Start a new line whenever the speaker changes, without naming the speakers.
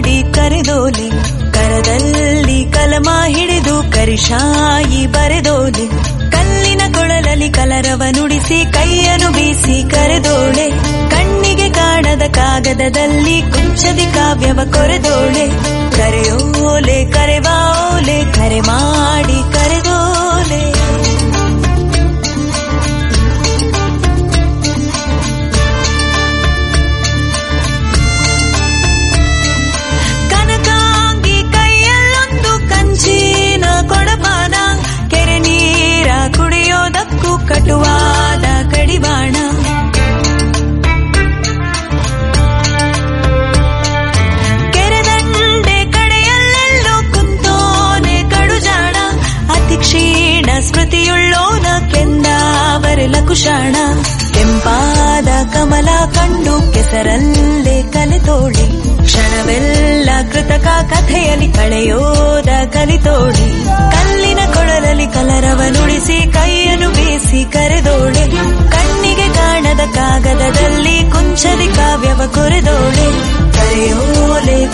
ಮಾಡಿ ಕರೆದೋಲೆ ಕರದಲ್ಲಿ ಕಲಮ ಹಿಡಿದು ಕರಿಶಾಯಿ ಬರೆದೋಲೆ ಕಲ್ಲಿನ ಕೊಳಲಲ್ಲಿ ಕಲರವ ನುಡಿಸಿ ಕೈಯನ್ನು ಬೀಸಿ ಕರೆದೋಳೆ ಕಣ್ಣಿಗೆ ಕಾಣದ ಕಾಗದದಲ್ಲಿ ಕುಂಚದಿ ಕಾವ್ಯವ ಕೊರೆದೋಳೆ ಕರೆಯೋಲೆ ಕರೆವಾಲೆ ಕರೆ ಮಾಡಿ ಕರೆದೋಲೆ ಕನಕಾಂಗಿ ಕೈಯಲ್ಲೊಂದು ಕಂಚಿನ ಕೊಡಪಾನ ಕೆರೆ ನೀರ ಕುಡಿಯೋದಕ್ಕೂ ಕಟುವಾದ ಕಡಿವಾಣ ಕೆರೆದಂಡೆ ಕಡೆಯಲ್ಲೆಲ್ಲೋ ಕುಂತೋನೆ ಕಡುಜಾಣ ಅತಿ ಕ್ಷೀಣ ಸ್ಮೃತಿಯುಳ್ಳೋನ ಕೆಂದಾವರೆಲ ಕುಶಾಣ ಕೆಂಪಾದ ಕಮಲ ಕಂಡು ಕೆಸರಲ್ಲೇ ಕಲಿತೋಳಿ ಕ್ಷಣವೆಲ್ಲ ಕೃತಕ ಕಥೆಯಲ್ಲಿ ಕಳೆಯೋದ ಕಲಿತೋಳಿ ಕಲ್ಲಿನ ಕೊಳಲಲ್ಲಿ ಕಲರವ ನುಡಿಸಿ ಕೈಯನ್ನು ಬೀಸಿ ಕರೆದೋಳೆ ಕಣ್ಣಿಗೆ ಕಾಣದ ಕಾಗದದಲ್ಲಿ ಕುಂಚದಿ ಕಾವ್ಯವ ಕೊರೆದೋಳೆ ಕರೆಯೋಲೆ